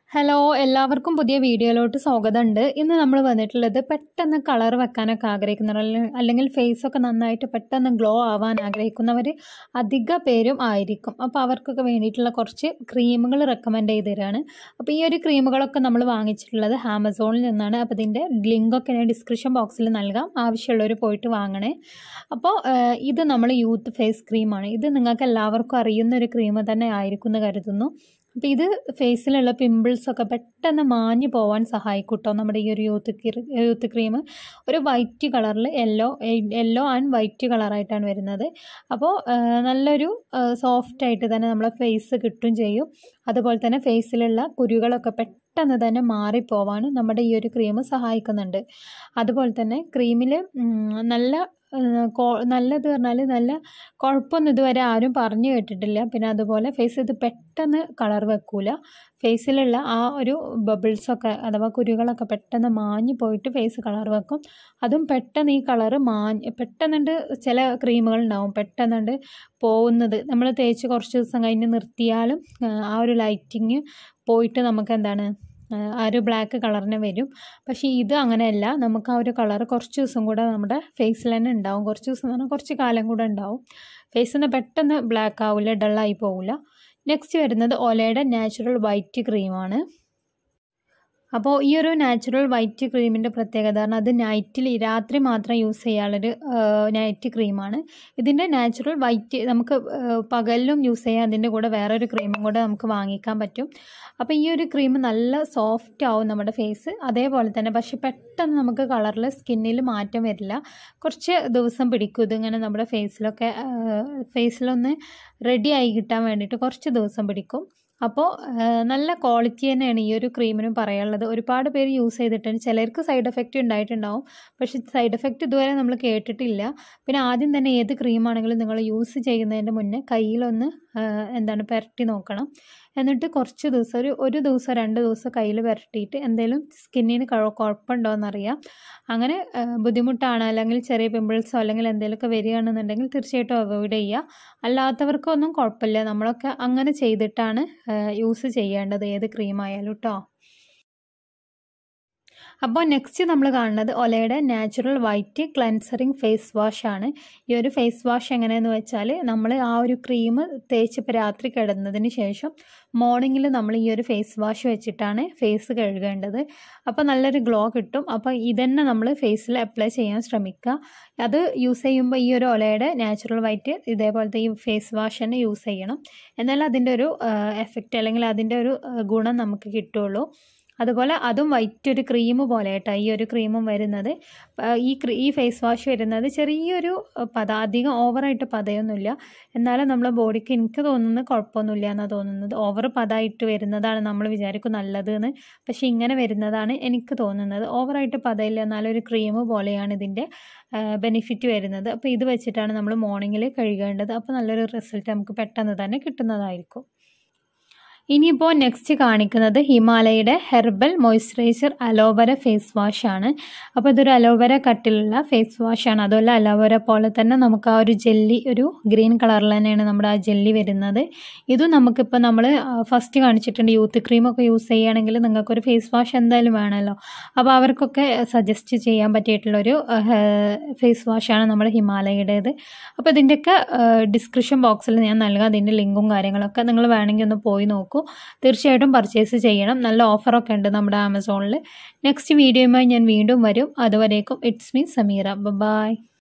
hello എല്ലാവർക്കും പുതിയ വീഡിയോയിലോട്ട് സ്വാഗതമുണ്ട് ഇന്ന് നമ്മൾ വന്നിട്ടുള്ളത് പെട്ടെന്ന് കളർ വെക്കാനൊക്കെ ആഗ്രഹിക്കുന്നവർ അല്ലെ- അല്ലെങ്കിൽ ഫേസൊക്കെ നന്നായിട്ട് പെട്ടെന്ന് ഗ്ലോ ആവാൻ ആഗ്രഹിക്കുന്നവർ അധിക പേരും ആയിരിക്കും അപ്പോൾ അവർക്കൊക്കെ വേണ്ടിയിട്ടുള്ള കുറച്ച് ക്രീമുകൾ റെക്കമെൻഡ് ചെയ്ത് തരാണ് അപ്പോൾ ഈ ഒരു ക്രീമുകളൊക്കെ നമ്മൾ വാങ്ങിച്ചിട്ടുള്ളത് ആമസോണിൽ നിന്നാണ് അപ്പോൾ ഇതിൻ്റെ ലിങ്കൊക്കെ ഞാൻ ഡിസ്ക്രിപ്ഷൻ ബോക്സിൽ നൽകാം ആവശ്യമുള്ളവർ പോയിട്ട് വാങ്ങണേ അപ്പോൾ ഏഹ്, ഇത് നമ്മൾ യൂത്ത് ഫേസ് ക്രീമാണ് ഇത് നിങ്ങൾക്ക് എല്ലാവർക്കും അറിയുന്ന ഒരു ക്രീം തന്നെ ആയിരിക്കും എന്ന് കരുതുന്നു അപ്പോൾ ഇത് ഫേസിലുള്ള പിമ്പിൾസൊക്കെ പെട്ടെന്ന് മാഞ്ഞു പോവാൻ സഹായിക്കും കേട്ടോ നമ്മുടെ ഈ ഒരു യൂത്ത് യൂത്ത് ക്രീം ഒരു വൈറ്റ് കളറിൽ യെല്ലോ യെല്ലോ ആൻഡ് വൈറ്റ് കളറായിട്ടാണ് വരുന്നത് അപ്പോൾ നല്ലൊരു സോഫ്റ്റ് ആയിട്ട് തന്നെ നമ്മളെ ഫേസ് കിട്ടും ചെയ്യും അതുപോലെ തന്നെ ഫേസിലുള്ള കുരുകളൊക്കെ പെട്ടെന്ന് തന്നെ മാറിപ്പോവാനും നമ്മുടെ ഈ ഒരു ക്രീം സഹായിക്കുന്നുണ്ട് അതുപോലെ തന്നെ ക്രീമിൽ നല്ല ഏഹ്, കോ- നല്ലത് പറഞ്ഞാൽ നല്ല കുഴപ്പമൊന്നും ഇതുവരെ ആരും പറഞ്ഞു കേട്ടിട്ടില്ല പിന്നെ അതുപോലെ ഫേസ് ഇത് പെട്ടെന്ന് കളർ വെക്കൂല ഫേസിലുള്ള ആ ഒരു ബബിൾസൊക്കെ അഥവാ കുരുകളൊക്കെ പെട്ടെന്ന് മാഞ്ഞു പോയിട്ട് ഫേസ് കളർ വെക്കും അതും പെട്ടെന്ന് ഈ കളറ് മാഞ്ഞ് പെട്ടെന്നുണ്ട് ചില ക്രീമുകൾ ഉണ്ടാവും പെട്ടെന്നുണ്ട് പോകുന്നത് നമ്മൾ തേച്ച് കുറച്ച് ദിവസം കഴിഞ്ഞ് നിർത്തിയാലും ആ, ആ ഒരു ലൈറ്റിങ് പോയിട്ട് നമുക്ക് എന്താണ് ആ, ആ ഒരു ബ്ലാക്ക് കളറിന് വരും പക്ഷേ ഇത് അങ്ങനെയല്ല നമുക്ക് ആ ഒരു കളർ കുറച്ച് ദിവസം കൂടെ നമ്മുടെ ഫേസിൽ തന്നെ ഉണ്ടാവും കുറച്ച് ദിവസം എന്ന് പറഞ്ഞാൽ കുറച്ച് കാലം കൂടെ ഉണ്ടാവും ഫേസിൽ നിന്ന് പെട്ടെന്ന് ബ്ലാക്ക് ആവില്ല ഡള്ളായി പോവില്ല നെക്സ്റ്റ് വരുന്നത് ഒലയുടെ നാച്ചുറൽ വൈറ്റ് ക്രീമാണ് അപ്പോൾ ഈ ഒരു നാച്ചുറൽ വൈറ്റ് ക്രീമിൻ്റെ പ്രത്യേകത പറഞ്ഞാൽ അത് നൈറ്റിൽ രാത്രി മാത്രം യൂസ് ചെയ്യാനുള്ളൊരു നൈറ്റ് ക്രീമാണ് ഇതിൻ്റെ നാച്ചുറൽ വൈറ്റ് നമുക്ക് ആ, പകലിലും യൂസ് ചെയ്യാം അതിൻ്റെ കൂടെ വേറൊരു ക്രീമും കൂടെ നമുക്ക് വാങ്ങിക്കാൻ പറ്റും അപ്പോൾ ഈ ഒരു ക്രീം നല്ല സോഫ്റ്റ് ആവും നമ്മുടെ ഫേസ് അതേപോലെ തന്നെ പക്ഷെ പെട്ടെന്ന് നമുക്ക് കളറിൽ സ്കിന്നിൽ മാറ്റം വരില്ല കുറച്ച് ദിവസം പിടിക്കും ഇതിങ്ങനെ നമ്മുടെ ഫേസിലൊക്കെ ഫേസിലൊന്ന് റെഡി ആയി കിട്ടാൻ വേണ്ടിയിട്ട് കുറച്ച് ദിവസം പിടിക്കും അപ്പോൾ നല്ല ക്വാളിറ്റി തന്നെയാണ് ഈ ഒരു ക്രീമിനും പറയാനുള്ളത് ഒരുപാട് പേര് യൂസ് ചെയ്തിട്ടുണ്ട് ചിലർക്ക് സൈഡ് എഫക്റ്റ് ഉണ്ടായിട്ടുണ്ടാവും പക്ഷേ സൈഡ് എഫക്റ്റ് ഇതുവരെ നമ്മൾ കേട്ടിട്ടില്ല പിന്നെ ആദ്യം തന്നെ ഏത് ക്രീമാണെങ്കിലും നിങ്ങൾ യൂസ് ചെയ്യുന്നതിൻ്റെ മുന്നേ കയ്യിലൊന്ന് ആ, എന്താണ് പുരട്ടി നോക്കണം എന്നിട്ട് കുറച്ച് ദിവസം ഒരു ഒരു ദിവസം രണ്ട് ദിവസം കയ്യിൽ പുരട്ടിയിട്ട് എന്തെങ്കിലും സ്കിന്നിന് കുഴപ്പമുണ്ടോ എന്നറിയാം അങ്ങനെ ആ, ബുദ്ധിമുട്ടാണ് അല്ലെങ്കിൽ ചെറിയ പിമ്പിൾസോ അല്ലെങ്കിൽ എന്തെങ്കിലുമൊക്കെ വരികയാണെന്നുണ്ടെങ്കിൽ തീർച്ചയായിട്ടും അവോയ്ഡ് ചെയ്യുക അല്ലാത്തവർക്കൊന്നും കുഴപ്പമില്ല നമ്മളൊക്കെ അങ്ങനെ ചെയ്തിട്ടാണ് യൂസ് ചെയ്യേണ്ടത് ഏത് ക്രീമായാലും കേട്ടോ അപ്പോൾ നെക്സ്റ്റ് നമ്മൾ കാണുന്നത് ഒലയുടെ natural white cleansing face wash ആണ് ഈ ഒരു ഫേസ് വാഷ് എങ്ങനെയെന്ന് വെച്ചാൽ നമ്മൾ ആ ഒരു ക്രീം തേച്ച് ഇപ്പോൾ രാത്രി കിടന്നതിന് ശേഷം മോർണിംഗിൽ നമ്മൾ ഈ ഒരു ഫേസ് വാഷ് വെച്ചിട്ടാണ് ഫേസ് കഴുകേണ്ടത് അപ്പോൾ നല്ലൊരു ഗ്ലോ കിട്ടും അപ്പോൾ ഇതന്നെ നമ്മൾ ഫേസിൽ അപ്ലൈ ചെയ്യാൻ ശ്രമിക്കുക അത് യൂസ് ചെയ്യുമ്പോൾ ഈ ഒരു ഒലയുടെ നാച്ചുറൽ വൈറ്റ് ഇതേപോലത്തെ ഈ ഫേസ് വാഷ് തന്നെ യൂസ് ചെയ്യണം എന്നാൽ അതിൻ്റെ ഒരു എഫക്റ്റ് അല്ലെങ്കിൽ അതിൻ്റെ ഒരു ആ, ഗുണം നമുക്ക് കിട്ടുള്ളൂ അതുപോലെ അതും വൈറ്റ് ഒരു ക്രീം പോലെ കേട്ടോ ഈ ഒരു ക്രീമും വരുന്നത് ആ, ഈ ക്രീ ഈ ഫേസ് വാഷ് വരുന്നത് ചെറിയൊരു ആ, പത അധികം ഓവറായിട്ട് പതയൊന്നുമില്ല എന്നാലും നമ്മളെ ബോഡിക്ക് എനിക്ക് തോന്നുന്നത് കുഴപ്പമൊന്നുമില്ല എന്നാണ് തോന്നുന്നത് ഓവർ പതായിട്ട് വരുന്നതാണ് നമ്മൾ വിചാരിക്കും നല്ലത് എന്ന് പക്ഷേ ഇങ്ങനെ വരുന്നതാണ് എനിക്ക് തോന്നുന്നത് ഓവറായിട്ട് പതയില്ല എന്നാലും ഒരു ക്രീം പോലെയാണ് ഇതിൻ്റെ ബെനിഫിറ്റ് വരുന്നത് അപ്പോൾ ഇത് വെച്ചിട്ടാണ് നമ്മൾ മോർണിംഗിൽ കഴുകേണ്ടത് അപ്പോൾ നല്ലൊരു റിസൾട്ട് നമുക്ക് പെട്ടെന്ന് തന്നെ കിട്ടുന്നതായിരിക്കും ഇനിയിപ്പോൾ നെക്സ്റ്റ് കാണിക്കുന്നത് ഹിമാലയയുടെ herbal moisturiser aloe vera face wash ആണ് അപ്പോൾ ഇതൊരു അലോവര കട്ടിലുള്ള ഫേസ് വാഷ് ആണ് അതുപോലെ അലോവര പോലെ തന്നെ നമുക്ക് ആ ഒരു ജെല്ലി ഒരു ഗ്രീൻ കളറിൽ തന്നെയാണ് നമ്മുടെ ആ ജെല്ലി വരുന്നത് ഇതും നമുക്കിപ്പോൾ നമ്മൾ ഫസ്റ്റ് കാണിച്ചിട്ടുണ്ട് യൂത്ത് ക്രീമൊക്കെ യൂസ് ചെയ്യുകയാണെങ്കിൽ നിങ്ങൾക്കൊരു ഫേസ് വാഷ് എന്തായാലും വേണമല്ലോ അപ്പോൾ അവർക്കൊക്കെ സജസ്റ്റ് ചെയ്യാൻ പറ്റിയിട്ടുള്ളൊരു ഫേസ് വാഷാണ് നമ്മുടെ ഹിമാലയയുടേത് അപ്പോൾ ഇതിൻ്റെയൊക്കെ ഡിസ്ക്രിപ്ഷൻ ബോക്സിൽ ഞാൻ നൽകാം അതിൻ്റെ ലിങ്കും കാര്യങ്ങളൊക്കെ നിങ്ങൾ വേണമെങ്കിൽ ഒന്ന് പോയി നോക്കൂ തീർച്ചയായിട്ടും പർച്ചേസ് ചെയ്യണം നല്ല ഓഫറൊക്കെ ഉണ്ട് നമ്മുടെ ആമസോണിൽ നെക്സ്റ്റ് വീഡിയോയുമായി ഞാൻ വീണ്ടും വരും അതുവരേക്കും ഇറ്റ്സ് മീ സമീറ ബൈ